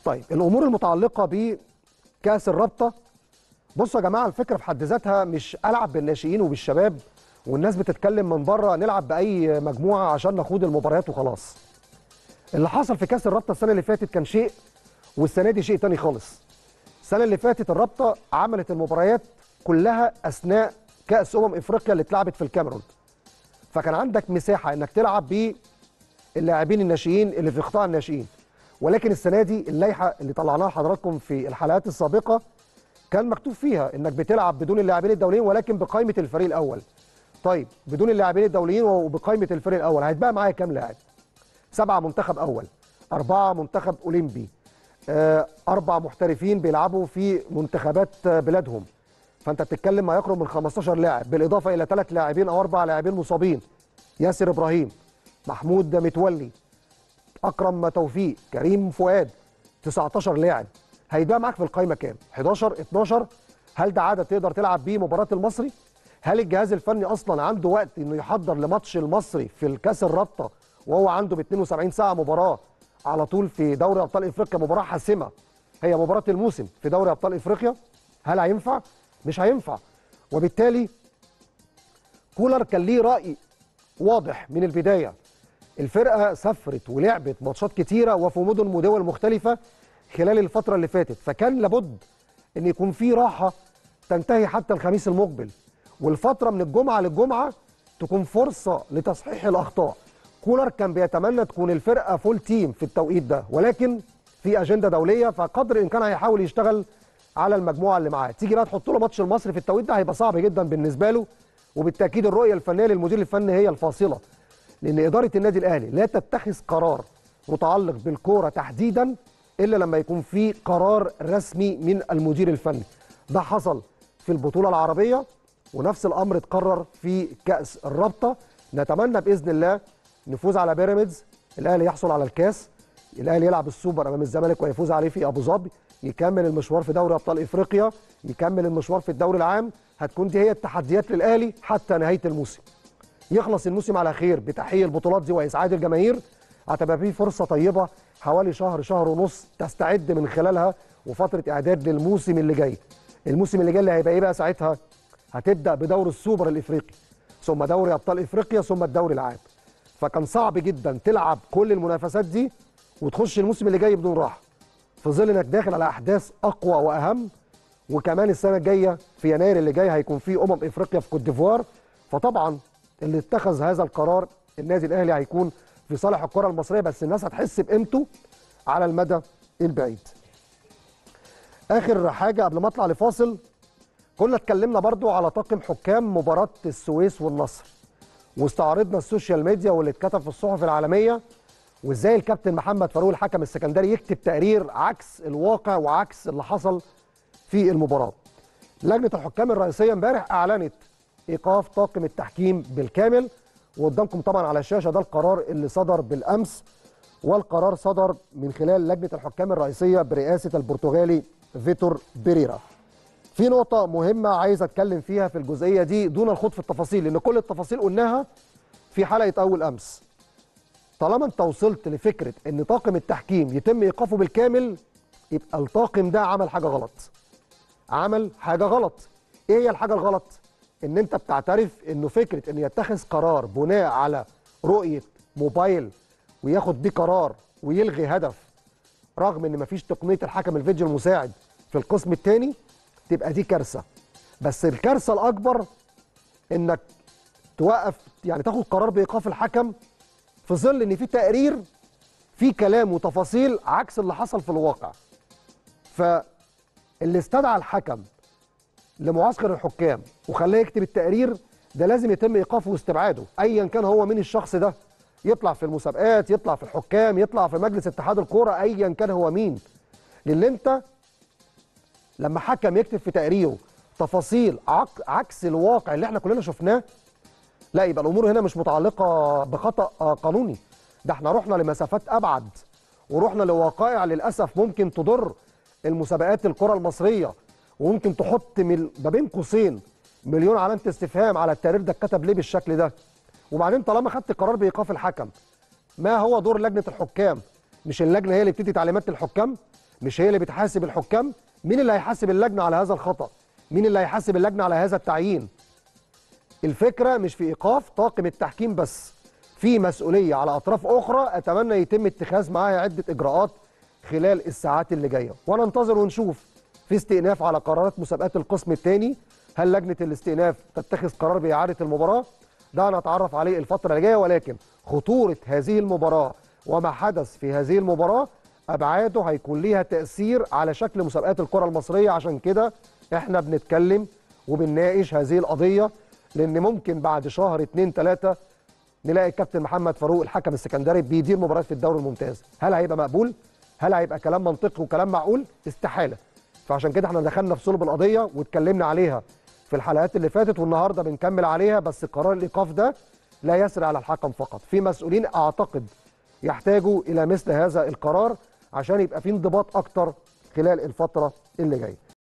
طيب الامور المتعلقه بكاس الرابطه بصوا يا جماعه الفكره في حد ذاتها مش العب بالناشئين وبالشباب والناس بتتكلم من بره نلعب باي مجموعه عشان نخوض المباريات وخلاص اللي حصل في كاس الرابطه السنه اللي فاتت كان شيء والسنه دي شيء تاني خالص السنه اللي فاتت الرابطه عملت المباريات كلها اثناء كاس امم افريقيا اللي اتلعبت في الكاميرون فكان عندك مساحه انك تلعب باللاعبين الناشئين اللي في قطاع الناشئين ولكن السنه دي اللائحه اللي طلعناها لحضراتكم في الحلقات السابقه كان مكتوب فيها انك بتلعب بدون اللاعبين الدوليين ولكن بقائمه الفريق الاول طيب بدون اللاعبين الدوليين وبقائمه الفريق الاول هيتبقى معايا كام لاعب سبعه منتخب اول اربعه منتخب اولمبي آه، اربع محترفين بيلعبوا في منتخبات آه، بلادهم فانت بتتكلم ما يقرب من 15 لاعب بالاضافه الى ثلاث لاعبين او اربع لاعبين مصابين ياسر ابراهيم محمود متولي اكرم توفيق كريم فؤاد 19 لاعب هيبقى معاك في القائمه كام 11 12 هل ده عدد تقدر تلعب بيه مباراه المصري هل الجهاز الفني اصلا عنده وقت انه يحضر لماتش المصري في الكاس الرابطه وهو عنده ب 72 ساعه مباراه على طول في دوري ابطال افريقيا مباراه حاسمه هي مباراه الموسم في دوري ابطال افريقيا هل هينفع مش هينفع وبالتالي كولر كان ليه راي واضح من البدايه الفرقه سافرت ولعبت ماتشات كتيره وفي مدن ودول مختلفه خلال الفتره اللي فاتت فكان لابد ان يكون في راحه تنتهي حتى الخميس المقبل والفتره من الجمعه للجمعه تكون فرصه لتصحيح الاخطاء كولر كان بيتمنى تكون الفرقه فول تيم في التوقيت ده ولكن في اجنده دوليه فقدر الامكان هيحاول يشتغل على المجموعه اللي معاه تيجي بقى تحط له ماتش المصري في التوقيت ده هيبقى صعب جدا بالنسبه له وبالتاكيد الرؤيه الفنيه للمدير الفني هي الفاصله لان اداره النادي الاهلي لا تتخذ قرار متعلق بالكوره تحديدا الا لما يكون في قرار رسمي من المدير الفني ده حصل في البطوله العربيه ونفس الامر اتكرر في كاس الرابطه نتمنى باذن الله نفوز على بيراميدز الاهلي يحصل على الكاس الاهلي يلعب السوبر امام الزمالك ويفوز عليه في ابو ظبي يكمل المشوار في دوري ابطال افريقيا يكمل المشوار في الدوري العام هتكون دي هي التحديات للاهلي حتى نهايه الموسم يخلص الموسم على خير بتحقيق البطولات دي واسعاد الجماهير هتبقى فيه فرصه طيبه حوالي شهر شهر ونص تستعد من خلالها وفتره اعداد للموسم اللي جاي الموسم اللي جاي اللي هيبقى ايه بقى ساعتها هتبدا بدور السوبر الافريقي ثم دوري ابطال افريقيا ثم الدوري العام فكان صعب جدا تلعب كل المنافسات دي وتخش الموسم اللي جاي بدون راحه في ظل انك داخل على احداث اقوى واهم وكمان السنه الجايه في يناير اللي جاي هيكون في امم افريقيا في كوت ديفوار فطبعا اللي اتخذ هذا القرار النادي الاهلي هيكون في صالح الكره المصريه بس الناس هتحس بقيمته على المدى البعيد. اخر حاجه قبل ما اطلع لفاصل كنا اتكلمنا برضو على طاقم حكام مباراه السويس والنصر واستعرضنا السوشيال ميديا واللي اتكتب في الصحف العالميه وازاي الكابتن محمد فاروق الحكم السكندري يكتب تقرير عكس الواقع وعكس اللي حصل في المباراه. لجنه الحكام الرئيسيه امبارح اعلنت ايقاف طاقم التحكيم بالكامل وقدامكم طبعا على الشاشه ده القرار اللي صدر بالامس والقرار صدر من خلال لجنه الحكام الرئيسيه برئاسه البرتغالي فيتور بيريرا. في نقطة مهمة عايز اتكلم فيها في الجزئية دي دون الخوض في التفاصيل لأن كل التفاصيل قلناها في حلقة أول أمس. طالما أنت وصلت لفكرة إن طاقم التحكيم يتم إيقافه بالكامل يبقى الطاقم ده عمل حاجة غلط. عمل حاجة غلط. إيه هي الحاجة الغلط؟ إن أنت بتعترف إنه فكرة إن يتخذ قرار بناء على رؤية موبايل وياخد بيه قرار ويلغي هدف رغم إن مفيش تقنية الحكم الفيديو المساعد في القسم الثاني تبقى دي كارثه بس الكارثه الاكبر انك توقف يعني تاخد قرار بايقاف الحكم في ظل ان في تقرير في كلام وتفاصيل عكس اللي حصل في الواقع فاللي استدعى الحكم لمعسكر الحكام وخلاه يكتب التقرير ده لازم يتم ايقافه واستبعاده ايا كان هو مين الشخص ده يطلع في المسابقات يطلع في الحكام يطلع في مجلس اتحاد الكوره ايا كان هو مين لان انت لما حكم يكتب في تقريره تفاصيل عك عكس الواقع اللي احنا كلنا شفناه لا يبقى الامور هنا مش متعلقه بخطا قانوني ده احنا رحنا لمسافات ابعد ورحنا لوقائع للاسف ممكن تضر المسابقات الكره المصريه وممكن تحط من ما بين قوسين مليون علامه استفهام على التقرير ده اتكتب ليه بالشكل ده وبعدين طالما خدت قرار بايقاف الحكم ما هو دور لجنه الحكام مش اللجنه هي اللي بتدي تعليمات للحكام مش هي اللي بتحاسب الحكام مين اللي هيحاسب اللجنه على هذا الخطا مين اللي هيحاسب اللجنه على هذا التعيين الفكره مش في ايقاف طاقم التحكيم بس في مسؤوليه على اطراف اخرى اتمنى يتم اتخاذ معاها عده اجراءات خلال الساعات اللي جايه وننتظر ونشوف في استئناف على قرارات مسابقات القسم الثاني هل لجنه الاستئناف تتخذ قرار باعاده المباراه ده هنتعرف عليه الفتره اللي جايه ولكن خطوره هذه المباراه وما حدث في هذه المباراه ابعاده هيكون ليها تاثير على شكل مسابقات الكره المصريه عشان كده احنا بنتكلم وبنناقش هذه القضيه لان ممكن بعد شهر اتنين تلاته نلاقي الكابتن محمد فاروق الحكم السكندري بيدير مباريات في الدوري الممتاز هل هيبقى مقبول هل هيبقى كلام منطقي وكلام معقول استحاله فعشان كده احنا دخلنا في صلب القضيه واتكلمنا عليها في الحلقات اللي فاتت والنهارده بنكمل عليها بس قرار الايقاف ده لا يسري على الحكم فقط في مسؤولين اعتقد يحتاجوا الى مثل هذا القرار عشان يبقى في انضباط اكتر خلال الفتره اللي جايه